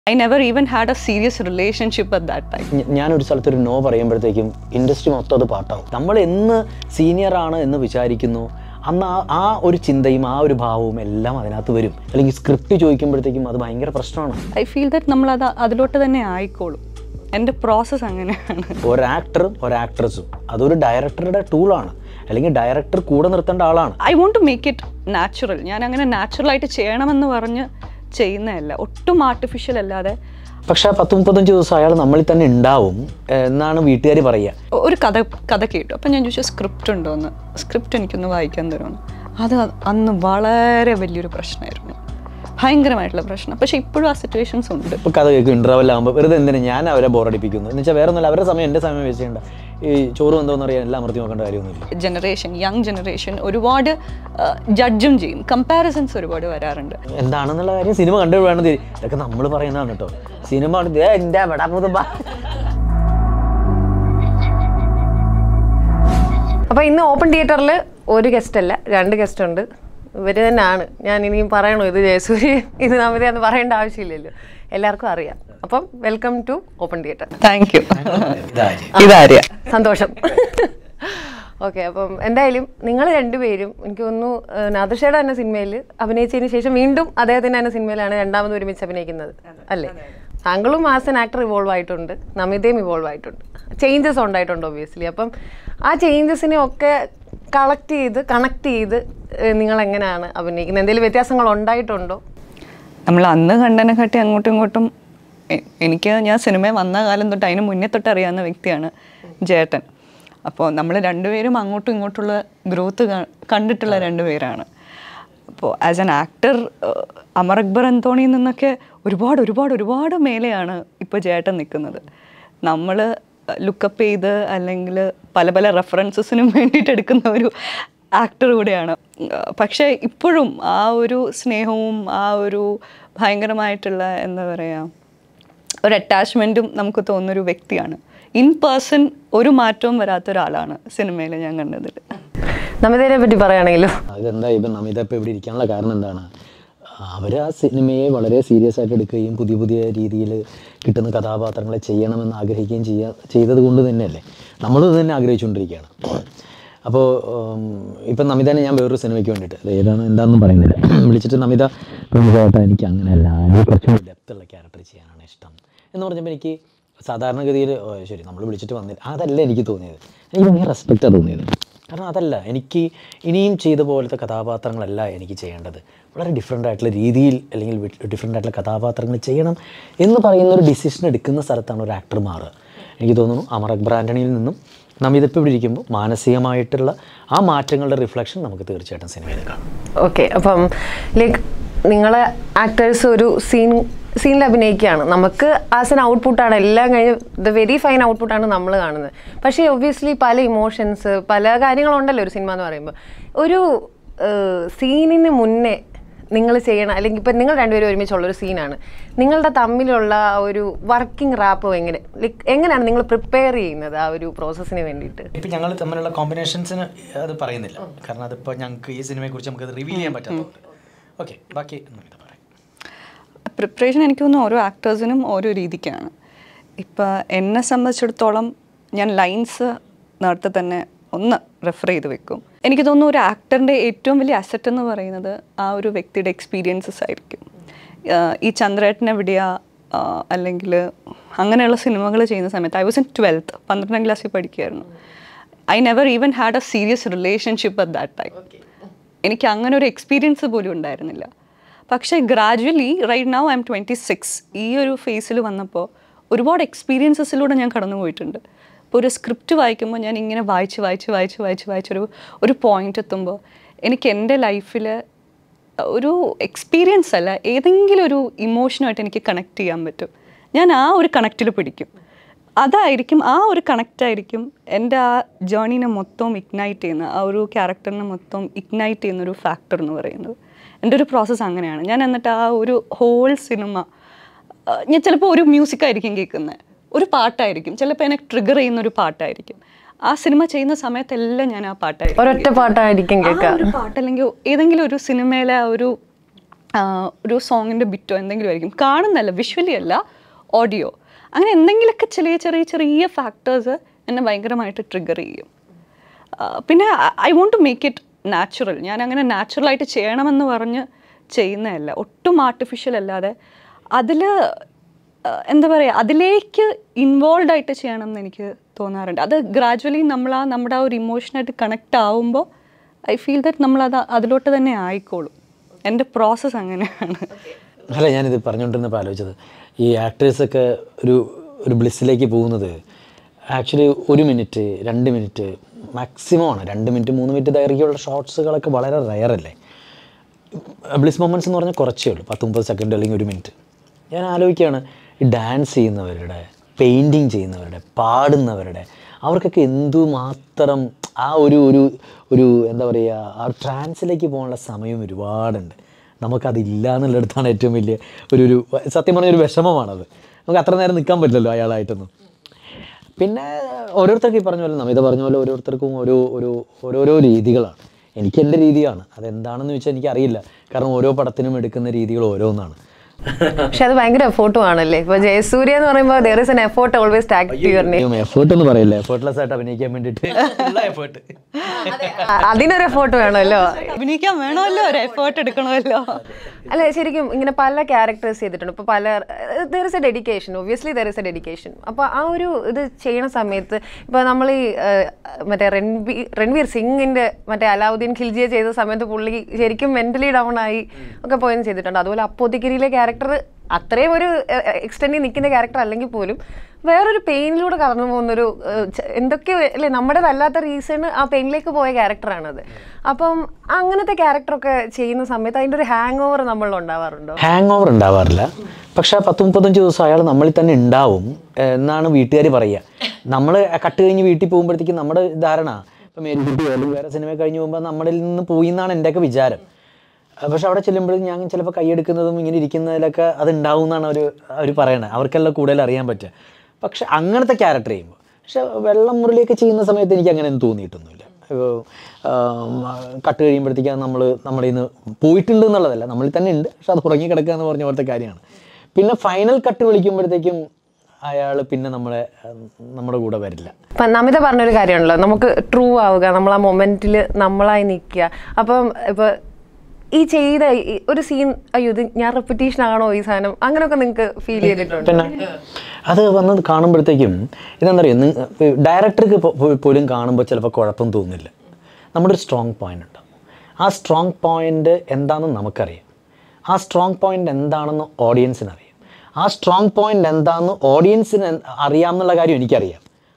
I never even had a serious relationship at that time. ഞ- ഞാനൊരു സ്ഥലത്തൊരു no പറയുമ്പോഴത്തേക്കും industry മൊത്തം അത് പാട്ടാവും നമ്മൾ എന്ന് സീനിയർ ആണ് എന്ന് വിചാരിക്കുന്നു അന്ന് ആ ആ ഒരു ചിന്തയും ആ ഒരു ഭാവവും എല്ലാം അതിനകത്ത് വരും അല്ലെങ്കിൽ സ്ക്രിപ്റ്റ് ചോദിക്കുമ്പോഴത്തേക്കും അത് ഭയങ്കര പ്രശ്നമാണ് ഐ ഫീൽ ദറ്റ് നമ്മൾ അത് അതിലോട്ട് തന്നെ ആയിക്കോളും എൻ്റെ പ്രോസസ്സ് അങ്ങനെയാണ് ഒരു ആക്ടറും ഒരു ആക്ട്രസും അതൊരു ഡയറക്ടറുടെ ടൂളാണ് അല്ലെങ്കിൽ ഡയറക്ടർ കൂടെ നിർത്തേണ്ട ആളാണ് I want to make it natural ഞാൻ അങ്ങനെ നാച്ചുറലായിട്ട് ചെയ്യണമെന്ന് പറഞ്ഞ് ചെയ്യുന്നതല്ല ഒട്ടും ആർട്ടിഫിഷ്യൽ അല്ലാതെ പക്ഷെ ആ പത്ത് മുപ്പത്തഞ്ച് ദിവസം അയാൾ നമ്മളിൽ തന്നെ ഉണ്ടാവും എന്നാണ് വീട്ടുകാർ പറയുക ഒരു കഥ കഥ കേട്ടു അപ്പം ഞാൻ ചോദിച്ചു സ്ക്രിപ്റ്റ് ഉണ്ടോയെന്ന് സ്ക്രിപ്റ്റ് എനിക്കൊന്ന് വായിക്കാൻ തരുമെന്ന് അത് അന്ന് വളരെ വലിയൊരു പ്രശ്നമായിരുന്നു ഭയങ്കരമായിട്ടുള്ള പ്രശ്നം പക്ഷേ ഇപ്പോഴും ആ സിറ്റുവേഷൻസ് ഉണ്ട് ഇപ്പോൾ കഥ കേൾക്കും ഇൻ്റർവെൽ ആകുമ്പോൾ വെറുതെ എന്തിനാ ഞാൻ അവരെ ബോറടിപ്പിക്കുന്നു എന്ന് വെച്ചാൽ വേറെ ഒന്നുമില്ല അവരുടെ സമയം എൻ്റെ സമയം വേസ്റ്റ് ചെയ്യേണ്ട ഈ ചോറ് എന്തോന്ന് അറിയാൻ എല്ലാം അമർത്തി നോക്കേണ്ട കാര്യമൊന്നുമില്ല ജനറേഷൻ യങ് ജനറേഷൻ ഒരുപാട് ജഡ്ജും ചെയ്യും കമ്പാരിസൺസ് ഒരുപാട് വരാറുണ്ട് എന്താണെന്നുള്ള കാര്യം സിനിമ കണ്ടു വേണം തിരി- ഇതൊക്കെ നമ്മൾ പറയുന്നതാണ് കേട്ടോ സിനിമ ആണ് ദേ എൻ്റെ എവിടാ മുതമ്പ അപ്പോൾ ഇന്ന് ഓപ്പൺ തിയേറ്ററിൽ ഒരു ഗസ്റ്റ് അല്ല രണ്ട് ഗസ്റ്റ് ഉണ്ട് ഇവർ തന്നെയാണ് ഞാൻ ഇനിയും പറയണോ ഇത് ജയസൂര്യ ഇത് നമിതയെന്ന് പറയേണ്ട ആവശ്യമില്ലല്ലോ എല്ലാവർക്കും അറിയാം അപ്പം welcome to open theatre thank you ഇതാര് ഇതാര്യ സന്തോഷം ഓക്കെ അപ്പം എന്തായാലും നിങ്ങൾ രണ്ടുപേരും എനിക്ക് തോന്നുന്നു ഏഹ്, നാദർഷയുടെ തന്നെ സിനിമയിൽ അഭിനയിച്ചതിന് ശേഷം വീണ്ടും അദ്ദേഹത്തിൻ്റെ തന്നെ സിനിമയിലാണ് രണ്ടാമത് ഒരുമിച്ച് അഭിനയിക്കുന്നത് അല്ലേ താങ്കളും ആസ് എൻ ആക്ടർ ഇവോൾവ് ആയിട്ടുണ്ട് നമിതയും ഇവോൾവ് ആയിട്ടുണ്ട് ചേഞ്ചസ് ഉണ്ടായിട്ടുണ്ട് ഒബ്വിയസ്ലി അപ്പം ആ ചേഞ്ചസിനെ ഒക്കെ കളക്ട് ചെയ്ത് കണക്ട് ചെയ്ത് ഏഹ്, നിങ്ങൾ എങ്ങനെയാണ് അഭിനയിക്കുന്നത് എന്തെങ്കിലും വ്യത്യാസങ്ങൾ ഉണ്ടായിട്ടുണ്ടോ നമ്മൾ അന്ന് കണ്ടനെ കാട്ടി അങ്ങോട്ടും ഇങ്ങോട്ടും എ- എനിക്ക് ഞാൻ സിനിമയിൽ വന്ന കാലം തൊട്ട് അതിന് മുന്നേ തൊട്ട് അറിയാവുന്ന വ്യക്തിയാണ് ജേട്ടൻ അപ്പോൾ നമ്മൾ രണ്ടുപേരും അങ്ങോട്ടും ഇങ്ങോട്ടുള്ള ഗ്രോത്ത് കണ്ടിട്ടുള്ള രണ്ടുപേരാണ് അപ്പോൾ as an actor Amar Akbar അന്തോണിയിൽ നിന്നൊക്കെ ഒരുപാട് ഒരുപാട് ഒരുപാട് മേലെയാണ് ഇപ്പോൾ ജേട്ടൻ നിൽക്കുന്നത് നമ്മൾ ലുക്കപ്പ് ചെയ്ത് അല്ലെങ്കിൽ പല പല റെഫറൻസസിനും വേണ്ടിയിട്ട് എടുക്കുന്ന ഒരു ആക്ടർ കൂടെയാണ് ഉം, പക്ഷേ ഇപ്പോഴും ആ ഒരു സ്നേഹവും ആ ഒരു ഭയങ്കരമായിട്ടുള്ള എന്താ പറയുക ഒരു അറ്റാച്ച്മെൻറ്റും നമുക്ക് തോന്നുന്നൊരു വ്യക്തിയാണ് ഇൻ പേഴ്സൺ ഒരു മാറ്റവും വരാത്ത ഒരാളാണ് സിനിമയിൽ ഞാൻ കണ്ടതിൽ നമിതയെ പറ്റി പറയുകയാണെങ്കിലോ ഇതെന്താ ഇപ്പം നമിത ഇപ്പോൾ ഇവിടെ ഇരിക്കാനുള്ള കാരണം എന്താണ് അവർ ആ സിനിമയെ വളരെ സീരിയസ് ആയിട്ട് എടുക്കുകയും പുതിയ പുതിയ രീതിയിൽ കിട്ടുന്ന കഥാപാത്രങ്ങളെ ചെയ്യണമെന്ന് ആഗ്രഹിക്കുകയും ചെയ്യാ ചെയ്തത് കൊണ്ട് തന്നെയല്ലേ നമ്മളും ഇത് തന്നെ ആഗ്രഹിച്ചുകൊണ്ടിരിക്കുകയാണ് അപ്പോൾ ഇപ്പം നമിതനെ ഞാൻ വേറൊരു സിനിമയ്ക്ക് വേണ്ടിയിട്ട് അത് ഏതാണ് എന്താണെന്നും പറയുന്നില്ല വിളിച്ചിട്ട് നമിത പ്രമുഖമായിട്ട് എനിക്ക് അങ്ങനെയല്ല എനിക്ക് കുറച്ചും കൂടി ഡെപ്തുള്ള ക്യാരക്ടർ ചെയ്യാനാണ് ഇഷ്ടം എന്ന് പറഞ്ഞപ്പോൾ എനിക്ക് സാധാരണഗതിയിൽ ഓ, ശരി നമ്മൾ വിളിച്ചിട്ട് വന്നില്ല അതല്ല എനിക്ക് തോന്നിയത് എനിക്ക് ഭയങ്കര റെസ്പെക്റ്റാണ് തോന്നിയത് കാരണം അതല്ല എനിക്ക് ഇനിയും ചെയ്ത പോലത്തെ കഥാപാത്രങ്ങളല്ല എനിക്ക് ചെയ്യേണ്ടത് വളരെ ഡിഫറെൻ്റ് ആയിട്ടുള്ള രീതിയിൽ അല്ലെങ്കിൽ ഡിഫറെൻ്റ് ആയിട്ടുള്ള കഥാപാത്രങ്ങൾ ചെയ്യണം എന്ന് പറയുന്ന ഒരു ഡിസിഷൻ എടുക്കുന്ന സ്ഥലത്താണ് ഒരു ആക്ടർ മാറുക എനിക്ക് തോന്നുന്നു അമർ അക്ബർ ആൻ്റണിയിൽ നിന്നും നമിത ഇപ്പോൾ ഇവിടെ ഇരിക്കുമ്പോൾ മാനസികമായിട്ടുള്ള ആ മാറ്റങ്ങളുടെ റിഫ്ലക്ഷൻ നമുക്ക് തീർച്ചയായിട്ടും സിനിമയിൽ കാണാം ഓക്കെ അപ്പം ലൈക്ക് നിങ്ങൾ ആക്ടേഴ്സ് ഒരു സീൻ സീനിൽ അഭിനയിക്കുകയാണ് നമുക്ക് ആസ് എൻ ഔട്ട്പുട്ടാണ് എല്ലാം കഴിഞ്ഞ് ദ വെരി ഫൈൻ ഔട്ട്പുട്ടാണ് നമ്മൾ കാണുന്നത് പക്ഷേ ഒബ്വിയസ്ലി പല ഇമോഷൻസ് പല കാര്യങ്ങളുണ്ടല്ലോ ഒരു സിനിമ എന്ന് പറയുമ്പോൾ ഒരു സീനിന് മുന്നേ നിങ്ങൾ ചെയ്യണം അല്ലെങ്കിൽ ഇപ്പം നിങ്ങൾ രണ്ടുപേരും ഒരുമിച്ചുള്ള ഒരു സീനാണ് നിങ്ങളുടെ തമ്മിലുള്ള ആ ഒരു വർക്കിംഗ് റാപ്പ് എങ്ങനെ ലൈക്ക് എങ്ങനെയാണ് നിങ്ങൾ പ്രിപ്പയർ ചെയ്യുന്നത് ആ ഒരു പ്രോസസ്സിന് വേണ്ടിയിട്ട് ഇപ്പം ഞങ്ങൾ തമ്മിലുള്ള കോമ്പിനേഷൻസിന് അത് പറയുന്നില്ല കാരണം അതിപ്പോൾ ഞങ്ങൾക്ക് ഈ സിനിമയെക്കുറിച്ച് നമുക്ക് റിവീൽ ചെയ്യാൻ പറ്റാത്തതുകൊണ്ട് ഓക്കെ ബാക്കി നമിത പറയാം പ്രിപ്പറേഷൻ എനിക്ക് തോന്നുന്നു ഓരോ ആക്ടേഴ്സിനും ഓരോ രീതിക്കാണ് ഇപ്പം എന്നെ സംബന്ധിച്ചിടത്തോളം ഞാൻ ലൈൻസ് നേരത്തെ തന്നെ ഒന്ന് റെഫർ ചെയ്ത് വെക്കും എനിക്ക് തോന്നുന്നു ഒരു ആക്ടറിൻ്റെ ഏറ്റവും വലിയ അസറ്റ് എന്ന് പറയുന്നത് ആ ഒരു വ്യക്തിയുടെ എക്സ്പീരിയൻസസ് ആയിരിക്കും ആഹ് ഈ ചന്ദ്രേട്ടൻ എവിടെയാ ആഹ് അല്ലെങ്കിൽ അങ്ങനെയുള്ള സിനിമകൾ ചെയ്യുന്ന സമയത്ത് ഐ വാസ് ഇൻ ട്വൽത്ത് പന്ത്രണ്ടാം ക്ലാസ്സിൽ പഠിക്കുകയായിരുന്നു I never even had a serious relationship at that time എനിക്ക് അങ്ങനെ ഒരു എക്സ്പീരിയൻസ് പോലും ഉണ്ടായിരുന്നില്ല പക്ഷേ gradually right now I am twenty six ഈ ഒരു ഫേസിൽ വന്നപ്പോൾ ഒരുപാട് എക്സ്പീരിയൻസസിലൂടെ ഞാൻ കടന്നു പോയിട്ടുണ്ട് ഇപ്പോൾ ഒരു സ്ക്രിപ്റ്റ് വായിക്കുമ്പോൾ ഞാൻ ഇങ്ങനെ വായിച്ച് വായിച്ച് വായിച്ച് വായിച്ച് വായിച്ചൊരു ഒരു പോയിന്റ് എത്തുമ്പോൾ എനിക്ക് എൻ്റെ ലൈഫിൽ ഒരു എക്സ്പീരിയൻസ് അല്ല ഏതെങ്കിലും ഒരു ഇമോഷനുമായിട്ട് എനിക്ക് കണക്ട് ചെയ്യാൻ പറ്റും ഞാൻ ആ ഒരു കണക്റ്റിൽ പിടിക്കും അതായിരിക്കും ആ ഒരു കണക്റ്റ് ആയിരിക്കും എൻ്റെ ആ ജേണീനെ മൊത്തം ഇഗ്നൈറ്റ് ചെയ്യുന്ന ആ ഒരു ക്യാരക്ടറിനെ മൊത്തം ഇഗ്നൈറ്റ് ചെയ്യുന്ന ഒരു ഫാക്ടർ എന്ന് പറയുന്നത് എൻ്റെ ഒരു പ്രോസസ്സ് അങ്ങനെയാണ് ഞാൻ എന്നിട്ട് ആ ഒരു ഹോൾ സിനിമ ഞാൻ ചിലപ്പോൾ ഒരു മ്യൂസിക് ആയിരിക്കും കേൾക്കുന്നത് ഒരു പാട്ടായിരിക്കും ചിലപ്പോൾ എന്നെ ട്രിഗർ ചെയ്യുന്ന ഒരു പാട്ടായിരിക്കും ആ സിനിമ ചെയ്യുന്ന സമയത്തെല്ലാം ഞാൻ ആ പാട്ടായിരിക്കും ഒരൊറ്റ പാട്ടായിരിക്കും ആ കേൾക്കുക ഒരു പാട്ട് അല്ലെങ്കിൽ ഏതെങ്കിലും ഒരു സിനിമയിലെ ആ ഒരു ഒരു സോങ്ങിൻ്റെ ബിറ്റോ എന്തെങ്കിലും ആയിരിക്കും കാണുന്നല്ല വിഷ്വലി അല്ല ഓഡിയോ അങ്ങനെ എന്തെങ്കിലുമൊക്കെ ചെറിയ ചെറിയ ചെറിയ ഫാക്ടേഴ്സ് എന്നെ ഭയങ്കരമായിട്ട് ട്രിഗർ ചെയ്യും ആ, പിന്നെ I want to make it natural ഞാൻ അങ്ങനെ നാച്ചുറലായിട്ട് ചെയ്യണമെന്ന് പറഞ്ഞ് ചെയ്യുന്നതല്ല ഒട്ടും ആർട്ടിഫിഷ്യൽ അല്ലാതെ അതിൽ എന്താ പറയുക അതിലേക്ക് ഇൻവോൾവ് ആയിട്ട് ചെയ്യണം എന്ന് എനിക്ക് തോന്നാറുണ്ട് അത് ഗ്രാജുവലി നമ്മൾ ആ നമ്മുടെ ആ ഒരു ഇമോഷനായിട്ട് കണക്റ്റ് ആവുമ്പോൾ ഐ ഫീൽ ദറ്റ് നമ്മളത് അതിലോട്ട് തന്നെ ആയിക്കോളും എൻ്റെ പ്രോസസ്സ് അങ്ങനെയാണ് അല്ല ഞാനിത് പറഞ്ഞുകൊണ്ടിരുന്നപ്പോൾ ആലോചിച്ചത് ഈ ആക്ടേഴ്സൊക്കെ ഒരു ഒരു ബ്ലിസ്സിലേക്ക് പോകുന്നത് ആക്ച്വലി ഒരു മിനിറ്റ് രണ്ട് മിനിറ്റ് മാക്സിമം ആണ് രണ്ട് മിനിറ്റ് മൂന്ന് മിനിറ്റ് ദൈർഘ്യമുള്ള ഷോർട്സുകളൊക്കെ വളരെ റയർ അല്ലേ ബ്ലിസ് മൊമെൻറ്റ്സ് എന്ന് പറഞ്ഞാൽ കുറച്ചേ ഉള്ളൂ പത്ത് മുപ്പത് സെക്കൻഡ് അല്ലെങ്കിൽ ഒരു മിനിറ്റ് ഞാൻ ആലോചിക്കുകയാണ് ഈ ഡാൻസ് ചെയ്യുന്നവരുടെ പെയിൻറ്റിങ് ചെയ്യുന്നവരുടെ പാടുന്നവരുടെ അവർക്കൊക്കെ എന്തുമാത്രം ആ ഒരു ഒരു ഒരു എന്താ പറയുക ആ ട്രാൻസിലേക്ക് പോകാനുള്ള സമയം ഒരുപാടുണ്ട് നമുക്കതില്ല എന്നുള്ളിടത്താണ് ഏറ്റവും വലിയ ഒരു ഒരു സത്യം പറഞ്ഞ ഒരു വിഷമമാണത് നമുക്ക് അത്ര നേരം നിൽക്കാൻ പറ്റില്ലല്ലോ അയാളായിട്ടൊന്നും പിന്നെ ഓരോരുത്തർക്ക് ഈ പറഞ്ഞ പോലെ നമിത പറഞ്ഞ പോലെ ഓരോരുത്തർക്കും ഓരോ ഒരു ഓരോരോ രീതികളാണ് എനിക്ക് എൻ്റെ രീതിയാണ് അതെന്താണെന്ന് ചോദിച്ചാൽ എനിക്കറിയില്ല കാരണം ഓരോ പടത്തിനും എടുക്കുന്ന രീതികൾ ഓരോന്നാണ് പക്ഷെ അത് ഭയങ്കര എഫോർട്ടും ആണല്ലേ ഇപ്പൊ ജയസൂര്യ എന്ന് പറയുമ്പോൾ there is an effort always tag to your name effort എന്ന് പറയില്ല എഫേർട്ട്ലെസ് ആയിട്ട് അഭിനയിക്കാൻ വേണ്ടിയിട്ട് എഫേർട്ട് അതിനൊരു എഫോർട്ട് വേണമല്ലോ അഭിനയിക്കാൻ വേണമല്ലോ ഒരു എഫേർട്ട് എടുക്കണമല്ലോ അല്ല ശരിക്കും ഇങ്ങനെ പല ക്യാരക്ടേഴ്സ് ചെയ്തിട്ടുണ്ട് ഇപ്പോൾ പല there is a dedication obviously there is a dedication അപ്പോൾ ആ ഒരു ഇത് ചെയ്യണ സമയത്ത് ഇപ്പോൾ നമ്മൾ ഈ ഏഹ്, മറ്റേ രൺവീർ രൺവീർ സിംഗിൻ്റെ മറ്റേ അലാവുദ്ദീൻ ഖിൽജിയെ ചെയ്ത സമയത്ത് പുള്ളി ശരിക്കും മെൻ്റലി ഡൗൺ ആയി ഒക്കെ പോയെന്ന് ചെയ്തിട്ടുണ്ട് അതുപോലെ അപ്പോത്തിക്കിരിയിലെ ക്യാരക്ടർ അത്രയും ഒരു എക്സ്റ്റെൻഡിൽ നിൽക്കുന്ന ക്യാരക്ടർ അല്ലെങ്കിൽ പോലും വേറൊരു പെയിനിലൂടെ കടന്നു പോകുന്നൊരു ഏഹ്, ച- എന്തൊക്കെയോ അല്ലേ നമ്മുടേതല്ലാത്ത റീസൺ ആ പെയിനിലേക്ക് പോയ ക്യാരക്ടറാണത് അപ്പം അങ്ങനത്തെ ക്യാരക്ടറൊക്കെ ചെയ്യുന്ന സമയത്ത് അതിൻ്റെ ഒരു ഹാങ് ഓവർ നമ്മളിൽ ഉണ്ടാവാറുണ്ടോ ഹാങ് ഓവർ ഉണ്ടാവാറില്ല പക്ഷെ ആ പത്ത് മുപ്പത്തഞ്ച് ദിവസം അയാൾ നമ്മളിൽ തന്നെ ഉണ്ടാവും ഏഹ് എന്നാണ് വീട്ടുകാർ പറയുക നമ്മൾ കട്ട് കഴിഞ്ഞ് വീട്ടിൽ പോകുമ്പോഴത്തേക്കും നമ്മുടെ ധാരണ ഇപ്പം മേരിക്കുട്ടി അല്ലെങ്കിൽ വേറെ സിനിമ കഴിഞ്ഞ് പോകുമ്പോൾ നമ്മളിൽ നിന്ന് പോയി എന്നാണ് എൻ്റെയൊക്കെ വിചാരം അഹ് പക്ഷെ അവിടെ ചെല്ലുമ്പോഴും ഞാൻ ചിലപ്പോൾ കൈയെടുക്കുന്നതും ഇങ്ങനെ ഇരിക്കുന്നതിലൊക്കെ അത് ഉണ്ടാവും എന്നാണ് അവർ അവർ പറയണത് അവർക്കെല്ലാം കൂടുതൽ അറിയാൻ പറ്റുക പക്ഷെ അങ്ങനത്തെ ക്യാരക്ടർ ചെയ്യുമ്പോൾ പക്ഷെ വെള്ളം മുരളിയൊക്കെ ചെയ്യുന്ന സമയത്ത് എനിക്ക് അങ്ങനെ ഒന്നും തോന്നിയിട്ടൊന്നുമില്ല ഇപ്പോൾ കട്ട് കഴിയുമ്പോഴത്തേക്കും നമ്മൾ നമ്മുടെ നിന്ന് പോയിട്ടുണ്ട് എന്നുള്ളതല്ല നമ്മളിൽ തന്നെ ഉണ്ട് പക്ഷെ അത് ഉറങ്ങി കിടക്കുക എന്ന് പറഞ്ഞ പോലത്തെ കാര്യമാണ് പിന്നെ ഫൈനൽ കട്ട് വിളിക്കുമ്പോഴത്തേക്കും അയാൾ പിന്നെ നമ്മളെ ഉം, നമ്മുടെ കൂടെ വരില്ല ഇപ്പം നമിത പറഞ്ഞൊരു കാര്യമാണല്ലോ നമുക്ക് ട്രൂ ആവുക നമ്മൾ ആ മൊമെന്റിൽ നമ്മളായി നിൽക്കുക അപ്പം ഇപ്പൊ ഈ ചെയ്ത ഈ ഒരു സീൻ അയ്യോ ഇത് ഞാൻ റെപ്പിറ്റീഷൻ ആണോ ഈ സാധനം അങ്ങനെയൊക്കെ നിങ്ങൾക്ക് ഫീൽ ചെയ്തിട്ടുണ്ട് പിന്നെ അത് വന്ന് കാണുമ്പോഴത്തേക്കും ഇതെന്താ പറയുക ഡയറക്ടർക്ക് പോലും കാണുമ്പോൾ ചിലപ്പോൾ കുഴപ്പം തോന്നില്ല നമ്മുടെ ഒരു സ്ട്രോങ് പോയിന്റ് ഉണ്ട് ആ സ്ട്രോങ് പോയിന്റ് എന്താണെന്ന് നമുക്കറിയാം ആ സ്ട്രോങ് പോയിന്റ് എന്താണെന്ന് ഓഡിയൻസിന് അറിയാം ആ സ്ട്രോങ് പോയിന്റ് എന്താണെന്ന് ഓഡിയൻസിന് അറിയാം എന്നുള്ള കാര്യം എനിക്കറിയാം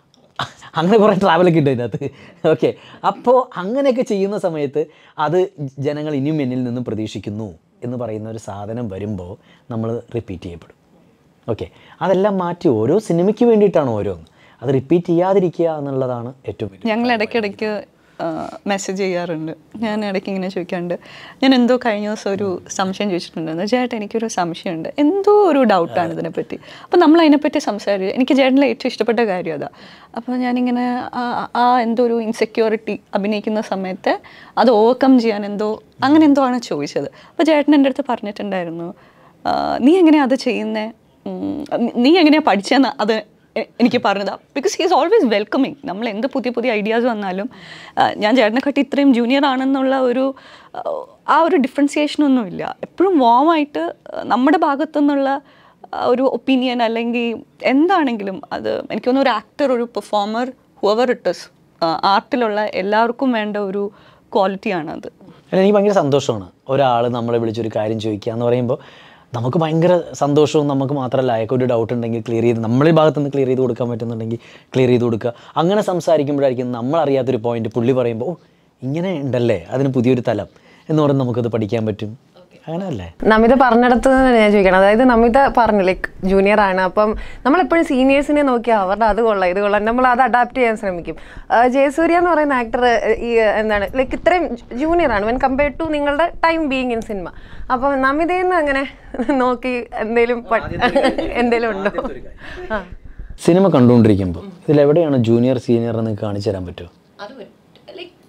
അങ്ങനെ കുറേ ട്രാവലൊക്കെ ഉണ്ട് അതിനകത്ത് ഓക്കെ അപ്പോൾ അങ്ങനെയൊക്കെ ചെയ്യുന്ന സമയത്ത് അത് ജനങ്ങൾ ഇനിയും എന്നിൽ നിന്നും പ്രതീക്ഷിക്കുന്നു എന്ന് പറയുന്ന ഒരു സാധനം വരുമ്പോൾ നമ്മൾ റിപ്പീറ്റ് ചെയ്യപ്പെടും ഓക്കെ അതെല്ലാം മാറ്റി ഓരോ സിനിമയ്ക്ക് വേണ്ടിയിട്ടാണ് ഓരോന്ന് അത് റിപ്പീറ്റ് ചെയ്യാതിരിക്കുക എന്നുള്ളതാണ് ഏറ്റവും വലിയ ഞങ്ങൾ ഇടയ്ക്കിടയ്ക്ക് മെസ്സേജ് ചെയ്യാറുണ്ട് ഞാൻ ഇടയ്ക്ക് ഇങ്ങനെ ചോദിക്കാറുണ്ട് ഞാൻ എന്തോ കഴിഞ്ഞ ദിവസം ഒരു സംശയം ചോദിച്ചിട്ടുണ്ടെന്ന് ചേട്ടാ എനിക്കൊരു സംശയമുണ്ട് എന്തോ ഒരു ഡൗട്ടാണ് ഇതിനെപ്പറ്റി അപ്പോൾ നമ്മൾ അതിനെപ്പറ്റി സംസാരിച്ചു എനിക്ക് ചേട്ടനിലെ ഏറ്റവും ഇഷ്ടപ്പെട്ട കാര്യം അതാ അപ്പോൾ ഞാനിങ്ങനെ ആ- ആ എന്തോ ഒരു ഇൻസെക്യൂരിറ്റി അഭിനയിക്കുന്ന സമയത്ത് അത് ഓവർകം ചെയ്യാൻ എന്തോ അങ്ങനെ എന്തോ ആണ് ചോദിച്ചത് അപ്പോൾ ചേട്ടൻ എൻ്റെ അടുത്ത് പറഞ്ഞിട്ടുണ്ടായിരുന്നു "ആ, നീ എങ്ങനെയാ അത് ചെയ്യുന്നേ ഉം, നീ എങ്ങനെയാ പഠിച്ചതെന്ന് അത് എ- എനിക്ക് പറഞ്ഞതാ ബിക്കോസ് ഹീസ് ഓൾവേസ് വെൽക്കമിങ് നമ്മൾ എന്ത് പുതിയ പുതിയ ഐഡിയാസ് വന്നാലും ആ, ഞാൻ ചേട്ടനെ കട്ടി ഇത്രയും ജൂനിയർ ആണെന്നുള്ള ഒരു ആ, ആ ഒരു ഡിഫറൻസിയേഷൻ ഒന്നുമില്ല എപ്പോഴും വാമായിട്ട് നമ്മുടെ ഭാഗത്തു നിന്നുള്ള ആ, ഒരു ഒപ്പീനിയൻ അല്ലെങ്കിൽ എന്താണെങ്കിലും അത് എനിക്ക് തോന്നുന്നു ഒരു ആക്ടർ ഒരു പെർഫോമർ ഹുവർ ഇട്ടസ് ആർട്ടിലുള്ള എല്ലാവർക്കും വേണ്ട ഒരു ക്വാളിറ്റിയാണത് അല്ല എനിക്ക് ഭയങ്കര സന്തോഷമാണ് ഒരാൾ നമ്മളെ വിളിച്ചൊരു കാര്യം ചോദിക്കുക എന്ന് പറയുമ്പോൾ നമുക്ക് ഭയങ്കര സന്തോഷവും നമുക്ക് മാത്രമല്ല അയാൾക്ക് ഒരു ഡൗട്ട് ഉണ്ടെങ്കിൽ ക്ലിയർ ചെയ്ത് നമ്മളെ ഭാഗത്ത് നിന്ന് ക്ലിയർ ചെയ്ത് കൊടുക്കാൻ പറ്റുന്നുണ്ടെങ്കിൽ ക്ലിയർ ചെയ്ത് കൊടുക്കുക അങ്ങനെ സംസാരിക്കുമ്പോഴായിരിക്കും നമ്മൾ അറിയാത്തൊരു പോയിന്റ് പുള്ളി പറയുമ്പോൾ ഓ ഇങ്ങനെ ഉണ്ടല്ലേ അതിന് പുതിയൊരു തലം എന്ന് പറഞ്ഞ് നമുക്കത് പഠിക്കാൻ പറ്റും അങ്ങനെയല്ലേ നമിത പറഞ്ഞിടത്ത് തന്നെ ഞാൻ ചോദിക്കണം അതായത് നമിത പറഞ്ഞു ലൈക്ക് ജൂനിയർ ആണ് അപ്പം നമ്മളെപ്പോഴും സീനിയേഴ്സിനെ നോക്കിയാൽ അവരുടെ അത് കൊള്ളാം ഇത് കൊള്ളാം നമ്മൾ അത് അഡാപ്റ്റ് ചെയ്യാൻ ശ്രമിക്കും ആ, ജയസൂര്യ എന്ന് പറയുന്ന ആക്ടർ ഈ എന്താണ് ലൈക്ക് ഇത്രയും ജൂനിയർ ആണ് വെൻ കമ്പയർഡ് ടു നിങ്ങളുടെ ടൈം ബീങ് ഇൻ സിനിമ അപ്പം നമിതയിൽ നിന്ന് അങ്ങനെ നോക്കി എന്തേലും പ- എന്തേലും ഉണ്ടോ ആ സിനിമ കണ്ടുകൊണ്ടിരിക്കുമ്പോൾ ഇതിലെവിടെയാണ് ജൂനിയർ സീനിയർ എന്ന് കാണിച്ചു തരാൻ പറ്റുമോ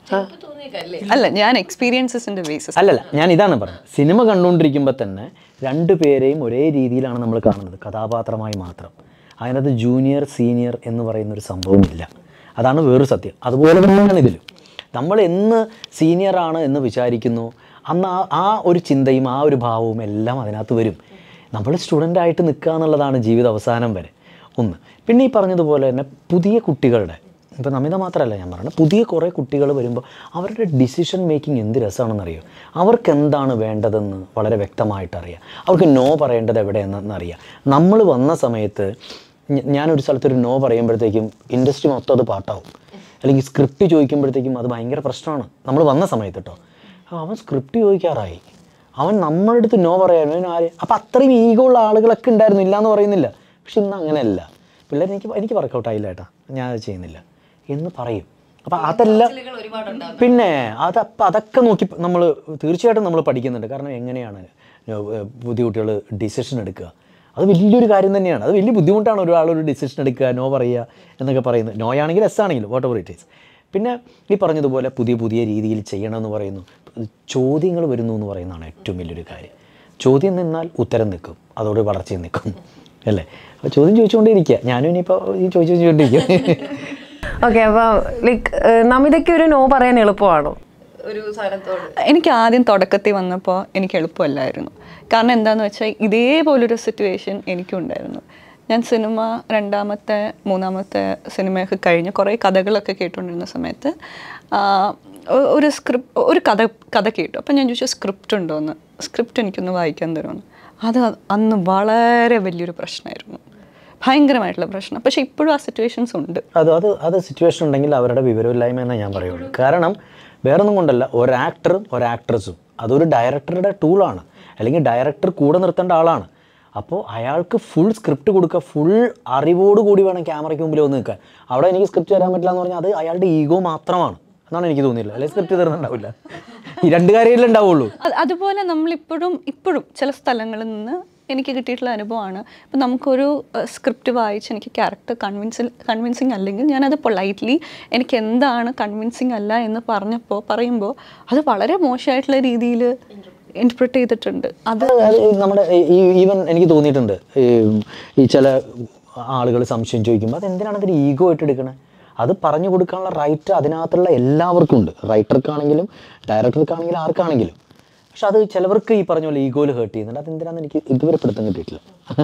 അല്ല ഞാൻ എക്സ്പീരിയൻസസിന്റെ ബേസിസ് അല്ലല്ല ഞാൻ ഇതാണ് പറഞ്ഞത് സിനിമ കണ്ടുകൊണ്ടിരിക്കുമ്പോൾ തന്നെ രണ്ട് പേരെയും ഒരേ രീതിയിലാണ് നമ്മൾ കാണുന്നത് കഥാപാത്രമായി മാത്രം അതിനകത്ത് ജൂനിയർ സീനിയർ എന്ന് പറയുന്ന ഒരു സംഭവമില്ല അതാണ് വേറൊരു സത്യം അതുപോലെ തന്നെയാണ് ഇതിലും നമ്മൾ എന്ന് സീനിയറാണ് എന്ന് വിചാരിക്കുന്നു അന്ന് ആ ആ ഒരു ചിന്തയും ആ ഒരു ഭാവവും എല്ലാം അതിനകത്ത് വരും നമ്മൾ സ്റ്റുഡൻ്റ് ആയിട്ട് നിൽക്കുക എന്നുള്ളതാണ് ജീവിത അവസാനം വരെ ഒന്ന് പിന്നെ ഈ പറഞ്ഞതുപോലെ തന്നെ പുതിയ കുട്ടികളുടെ ഇപ്പം നമിത മാത്രമല്ല ഞാൻ പറയുന്നത് പുതിയ കുറേ കുട്ടികൾ വരുമ്പോൾ അവരുടെ ഡിസിഷൻ മേക്കിംഗ് എന്ത് രസമാണെന്നറിയോ അവർക്ക് എന്താണ് വേണ്ടതെന്ന് വളരെ വ്യക്തമായിട്ട് അറിയാം അവർക്ക് നോ പറയേണ്ടത് എവിടെയെന്ന് അറിയാം നമ്മൾ വന്ന സമയത്ത് ഞ- ഞാനൊരു സ്ഥലത്തൊരു നോ പറയുമ്പോഴത്തേക്കും ഇൻഡസ്ട്രി മൊത്തം അത് പാട്ടാവും അല്ലെങ്കിൽ സ്ക്രിപ്റ്റ് ചോദിക്കുമ്പോഴത്തേക്കും അത് ഭയങ്കര പ്രശ്നമാണ് നമ്മൾ വന്ന സമയത്ത് കേട്ടോ അപ്പോൾ അവൻ സ്ക്രിപ്റ്റ് ചോദിക്കാറായി അവൻ നമ്മുടെ അടുത്ത് നോ പറയാനും അവൻ ആര് അപ്പം അത്രയും ഈഗോ ഉള്ള ആളുകളൊക്കെ ഉണ്ടായിരുന്നു ഇല്ല എന്ന് പറയുന്നില്ല പക്ഷെ ഇന്ന് അങ്ങനെയല്ല പിള്ളേർ എനിക്ക് എനിക്ക് വർക്കൗട്ട് ആയില്ല ഏട്ടാ ഞാൻ അത് ചെയ്യുന്നില്ല എന്ന് പറയും അപ്പം അതെല്ലാം പിന്നെ അതപ്പം അതൊക്കെ നോക്കി നമ്മൾ തീർച്ചയായിട്ടും നമ്മൾ പഠിക്കുന്നുണ്ട് കാരണം എങ്ങനെയാണ് ഏഹ് പുതിയ കുട്ടികൾ ഡിസിഷൻ എടുക്കുക അത് വലിയൊരു കാര്യം തന്നെയാണ് അത് വലിയ ബുദ്ധിമുട്ടാണ് ഒരാൾ ഒരു ഡിസിഷൻ എടുക്കുക നോ പറയുക എന്നൊക്കെ പറയുന്നത് നോ ആണെങ്കിൽ എസ് ആണെങ്കിലും വാട്ട് എവർ ഇറ്റ് ഈസ് പിന്നെ ഈ പറഞ്ഞതുപോലെ പുതിയ പുതിയ രീതിയിൽ ചെയ്യണമെന്ന് പറയുന്നു ചോദ്യങ്ങൾ വരുന്നു എന്ന് പറയുന്നതാണ് ഏറ്റവും വലിയൊരു കാര്യം ചോദ്യം നിന്നാൽ ഉത്തരം നിൽക്കും അതോട് വളർച്ചയും നിൽക്കും അല്ലേ അപ്പോൾ ചോദ്യം ചോദിച്ചുകൊണ്ടേയിരിക്കുക ഞാനും ഇനിയിപ്പോൾ ഈ ചോദിച്ചു ചോദിച്ചുകൊണ്ടിരിക്കും ഓക്കെ അപ്പോൾ ലൈക്ക് നമിതയ്ക്ക് ഒരു നോ പറയാൻ എളുപ്പമാണോ ഒരു സാധനത്തോട് എനിക്ക് ആദ്യം തുടക്കത്തിൽ വന്നപ്പോൾ എനിക്ക് എളുപ്പമല്ലായിരുന്നു കാരണം എന്താന്ന് വെച്ചാൽ ഇതേപോലൊരു സിറ്റുവേഷൻ എനിക്കും ഉണ്ടായിരുന്നു ഞാൻ സിനിമ രണ്ടാമത്തെ മൂന്നാമത്തെ സിനിമയൊക്കെ കഴിഞ്ഞ് കുറേ കഥകളൊക്കെ കേട്ടുകൊണ്ടിരുന്ന സമയത്ത് ആ, ഒ- ഒരു സ്ക്രിപ്റ്റ് ഒരു കഥ കഥ കേട്ടു അപ്പം ഞാൻ ചോദിച്ചു സ്ക്രിപ്റ്റ് ഉണ്ടോയെന്ന് സ്ക്രിപ്റ്റ് എനിക്കൊന്ന് വായിക്കാൻ തരുമെന്ന് അത് അന്ന് വളരെ വലിയൊരു പ്രശ്നമായിരുന്നു ഭയങ്കരമായിട്ടുള്ള പ്രശ്നം പക്ഷേ ഇപ്പോഴും ആ സിറ്റുവേഷൻസ് ഉണ്ട് അത് അത് അത് സിറ്റുവേഷൻ ഉണ്ടെങ്കിൽ അവരുടെ വിവരമില്ലായ്മ എന്നേ ഞാൻ പറയുള്ളൂ കാരണം വേറൊന്നും കൊണ്ടല്ല ഒരു ആക്ടറും ഒരു ആക്ട്രസും അതൊരു ഡയറക്ടറുടെ ടൂളാണ് അല്ലെങ്കിൽ ഡയറക്ടർ കൂടെ നിർത്തേണ്ട ആളാണ് അപ്പോൾ അയാൾക്ക് ഫുൾ സ്ക്രിപ്റ്റ് കൊടുക്കുക ഫുൾ അറിവോട് കൂടി വേണം ക്യാമറയ്ക്ക് മുമ്പിൽ വന്ന് നിൽക്കാൻ അവിടെ എനിക്ക് സ്ക്രിപ്റ്റ് തരാൻ പറ്റില്ല എന്ന് പറഞ്ഞാൽ അത് അയാളുടെ ഈഗോ മാത്രമാണ് എന്നാണ് എനിക്ക് തോന്നിയില്ല അല്ലെങ്കിൽ സ്ക്രിപ്റ്റ് തരുന്നുണ്ടാവില്ല ഈ രണ്ട് കാര്യമല്ലേ ഉണ്ടാവുള്ളൂ അത് അതുപോലെ നമ്മളിപ്പോഴും ഇപ്പോഴും ചില സ്ഥലങ്ങളിൽ നിന്ന് എനിക്ക് കിട്ടിയിട്ടുള്ള അനുഭവമാണ് ഇപ്പം നമുക്കൊരു സ്ക്രിപ്റ്റ് വായിച്ച് എനിക്ക് ക്യാരക്ടർ കൺവിൻസിൽ കൺവിൻസിങ് അല്ലെങ്കിൽ ഞാനത് പൊളൈറ്റ്ലി എനിക്ക് എന്താണ് കൺവിൻസിങ് അല്ല എന്ന് പറഞ്ഞപ്പോൾ പറയുമ്പോൾ അത് വളരെ മോശമായിട്ടുള്ള രീതിയിൽ ഇൻറ്റർപ്രിറ്റ് ചെയ്തിട്ടുണ്ട് അത് അത് അത് നമ്മുടെ ഈ ഈവൻ എനിക്ക് തോന്നിയിട്ടുണ്ട് ഈ ഈ ചില ആളുകൾ സംശയം ചോദിക്കുമ്പോൾ അത് എന്തിനാണ് അതിന് ഈഗോ ആയിട്ട് എടുക്കണേ അത് പറഞ്ഞു കൊടുക്കാനുള്ള റൈറ്റ് അതിനകത്തുള്ള എല്ലാവർക്കും ഉണ്ട് റൈറ്റർക്കാണെങ്കിലും ഡയറക്ടർക്കാണെങ്കിലും ആർക്കാണെങ്കിലും പക്ഷെ അത് ചിലവർക്ക് ഈ പറഞ്ഞ പോലെ ഈഗോയിൽ ഹേർട്ട് ചെയ്യുന്നുണ്ട് അത് എന്തിനാന്ന് എനിക്ക് ഇതുവരെ പിടുത്തം കിട്ടിയിട്ടില്ല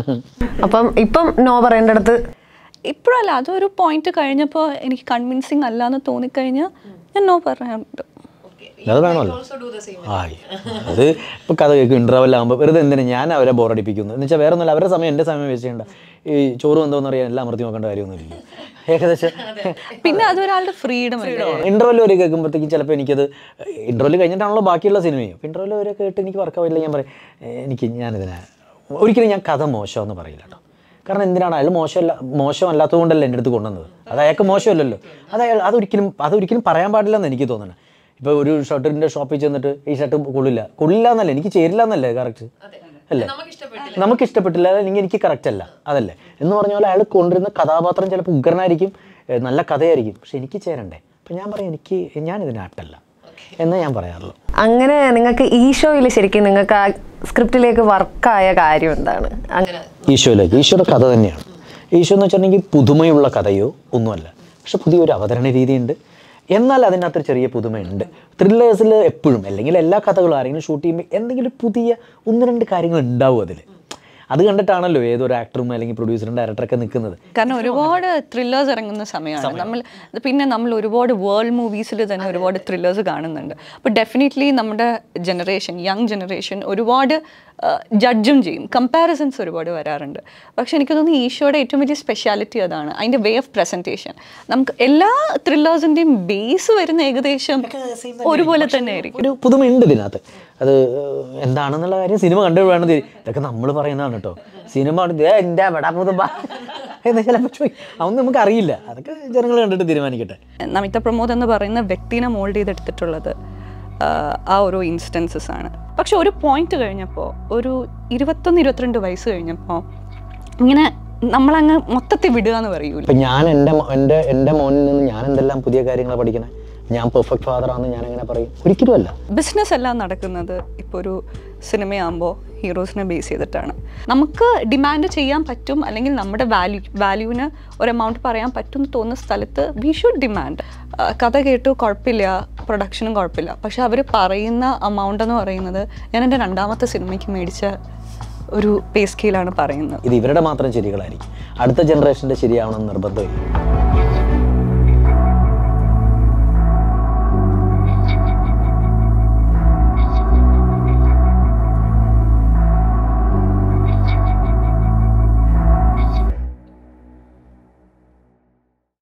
അപ്പം ഇപ്പം നോ പറയേണ്ടടുത്ത് ഇപ്പോഴല്ല അതൊരു പോയിന്റ് കഴിഞ്ഞപ്പോൾ എനിക്ക് കൺവിൻസിങ് അല്ല എന്ന് തോന്നിക്കഴിഞ്ഞാൽ ഞാൻ നോ പറയാറുണ്ട് അത് വേണമല്ലോ ആയി അത് ഇപ്പോൾ കഥ കേൾക്കും ഇൻ്റർവെൽ ആകുമ്പോൾ വെറുതെ എന്തിനാ ഞാൻ അവരെ ബോറടിപ്പിക്കുന്നു എന്ന് വെച്ചാൽ വേറെ ഒന്നുമില്ല അവരുടെ സമയം എൻ്റെ സമയം വേസ്റ്റ് ചെയ്യണ്ട ഈ ചോറ് എന്തോന്ന് അറിയാൻ എല്ലാം അമർത്തി നോക്കേണ്ട കാര്യമൊന്നുമില്ല ഏകദേശം പിന്നെ അതൊരാളുടെ ഫ്രീഡം അല്ലേ ഇൻ്റർവെൽ വരെ കേൾക്കുമ്പോഴത്തേക്കും ചിലപ്പോൾ എനിക്കത് ഇൻ്റർവെൽ കഴിഞ്ഞിട്ടാണല്ലോ ബാക്കിയുള്ള സിനിമയും അപ്പോൾ ഇൻ്റർവെൽ വരെ കേട്ട് എനിക്ക് വർക്കാവില്ല ഞാൻ പറയും "ഏ, എനിക്ക് ഞാനിതിനെ ഒരിക്കലും ഞാൻ കഥ മോശമെന്ന് പറയില്ല കേട്ടോ കാരണം എന്തിനാണ് അയാൾ മോശമല്ല മോശമല്ലാത്തത് കൊണ്ടല്ല എൻ്റെ അടുത്ത് കൊണ്ടുവന്നത് അത് അയാൾക്ക് മോശമല്ലല്ലോ അത് അയാൾ അതൊരിക്കലും അതൊരിക്കലും പറയാൻ പാടില്ലെന്ന് എനിക്ക് തോന്നുന്നത് ഇപ്പോൾ ഒരു ഷർട്ടിൻ്റെ ഷോപ്പിൽ ചെന്നിട്ട് ഈ ഷർട്ട് കൊള്ളില്ല കൊള്ളില്ല എന്നല്ല എനിക്ക് ചേരില്ല എന്നല്ലേ കറക്റ്റ് അല്ലേ നമുക്ക് ഇഷ്ടപ്പെട്ടില്ല അല്ലെങ്കിൽ എനിക്ക് കറക്റ്റ് അല്ല അതല്ലേ എന്ന് പറഞ്ഞ പോലെ അയാൾ കൊണ്ടുവരുന്ന കഥാപാത്രം ചിലപ്പോൾ ഉഗ്രനായിരിക്കും ഏ, നല്ല കഥയായിരിക്കും പക്ഷെ എനിക്ക് ചേരണ്ടേ അപ്പം ഞാൻ പറയും എനിക്ക് ഞാൻ ഇതിന് ആപ്റ്റല്ല എന്നേ ഞാൻ പറയാറുള്ളൂ അങ്ങനെ നിങ്ങൾക്ക് ഈ ഷോയിൽ ശരിക്കും നിങ്ങൾക്ക് ആ സ്ക്രിപ്റ്റിലേക്ക് വർക്കായ കാര്യം എന്താണ് അങ്ങനെ ഈശോയിലേക്ക് ഈശോയുടെ കഥ തന്നെയാണ് ഈശോ എന്ന് വെച്ചിട്ടുണ്ടെങ്കിൽ പുതുമയുള്ള കഥയോ ഒന്നുമല്ല പക്ഷെ പുതിയൊരു അവതരണ രീതിയുണ്ട് എന്നാൽ അതിനകത്തൊരു ചെറിയ പുതുമയുണ്ട് ത്രില്ലേഴ്സിൽ എപ്പോഴും അല്ലെങ്കിൽ എല്ലാ കഥകളും ആരെങ്കിലും ഷൂട്ട് ചെയ്യുമ്പോൾ എന്തെങ്കിലും പുതിയ ഒന്ന് രണ്ട് കാര്യങ്ങൾ ഉണ്ടാവും അതിൽ അത് കണ്ടിട്ടാണല്ലോ ഏതൊരു ആക്ടറും അല്ലെങ്കിൽ പ്രൊഡ്യൂസറും ഡയറക്ടറൊക്കെ നിൽക്കുന്നത് കാരണം ഒരുപാട് ത്രില്ലേഴ്സ് ഇറങ്ങുന്ന സമയമാണ് നമ്മൾ പിന്നെ നമ്മൾ ഒരുപാട് വേൾഡ് മൂവീസിൽ തന്നെ ഒരുപാട് ത്രില്ലേഴ്സ് കാണുന്നുണ്ട് അപ്പോൾ ഡെഫിനറ്റ്ലി നമ്മുടെ ജനറേഷൻ യങ് ജനറേഷൻ ഒരുപാട് ജഡ്ജും ചെയ്യും കമ്പാരിസൺസ് ഒരുപാട് വരാറുണ്ട് പക്ഷെ എനിക്ക് തോന്നുന്നു ഈശോയുടെ ഏറ്റവും വലിയ സ്പെഷ്യാലിറ്റി അതാണ് അതിൻ്റെ വേ ഓഫ് പ്രസൻറ്റേഷൻ നമുക്ക് എല്ലാ ത്രില്ലേഴ്സിൻ്റെയും ബേസ് വരുന്ന ഏകദേശം ഒരുപോലെ തന്നെ ആയിരിക്കും ഒരു പുതുമയുണ്ട് ഇതിനകത്ത് അത് ഏഹ്, എന്താണെന്നുള്ള കാര്യം സിനിമ കണ്ടു വേണം തിരി- ഇതൊക്കെ നമ്മൾ പറയുന്നതാണ് കേട്ടോ സിനിമ കണ്ട്, "ദേ, എൻ്റെ എവിടാ പുതുമ എന്ന് ചിലപ്പോൾ ചോദിക്കും അതൊന്നും നമുക്ക് അറിയില്ല അതൊക്കെ ജനങ്ങൾ കണ്ടിട്ട് തീരുമാനിക്കട്ടെ നമിത പ്രമോദ് എന്ന് പറയുന്ന വ്യക്തിനെ മോൾഡ് ചെയ്തെടുത്തിട്ടുള്ളത് ആഹ്, ആ ഓരോ ഇൻസ്റ്റൻസസ് ആണ് പക്ഷെ ഒരു പോയിന്റ് കഴിഞ്ഞപ്പോൾ ഒരു ഇരുപത്തൊന്ന് ഇരുപത്തിരണ്ട് വയസ്സ് കഴിഞ്ഞപ്പോൾ ഇങ്ങനെ നമ്മളങ്ങ് മൊത്തത്തിൽ വിടുക എന്ന് പറയൂല ഇപ്പം ഞാൻ എൻ്റെ മോ- എൻ്റെ എൻ്റെ മോനിൽ നിന്ന് ഞാൻ എന്തെല്ലാം പുതിയ കാര്യങ്ങൾ പഠിക്കണേ ഞാൻ പെർഫെക്റ്റ് ഫാദറാണെന്ന് ഞാൻ എങ്ങനെ പറയും ഒരിക്കലും അല്ല ബിസിനസ് എല്ലാം നടക്കുന്നത് ഇപ്പോൾ ഒരു സിനിമയാകുമ്പോൾ ഹീറോസിനെ ബേസ് ചെയ്തിട്ടാണ് നമുക്ക് ഡിമാൻഡ് ചെയ്യാൻ പറ്റും അല്ലെങ്കിൽ നമ്മുടെ വാല്യൂ വാല്യൂവിന് ഒരു എമൗണ്ട് പറയാൻ പറ്റും എന്ന് തോന്നുന്ന സ്ഥലത്ത് വി ഷുഡ് ഡിമാൻഡ് കഥ കേട്ടു കുഴപ്പമില്ല പ്രൊഡക്ഷനും കുഴപ്പമില്ല പക്ഷെ അവർ പറയുന്ന എമൗണ്ട് എന്ന് പറയുന്നത് ഞാൻ എൻ്റെ രണ്ടാമത്തെ സിനിമയ്ക്ക് മേടിച്ച ഒരു പേ സ്കെയിലാണ് പറയുന്നത് ഇത് ഇവരുടെ മാത്രം ശരികളായിരിക്കും അടുത്ത ജനറേഷൻ്റെ ശരിയാവണമെന്ന് നിർബന്ധമില്ല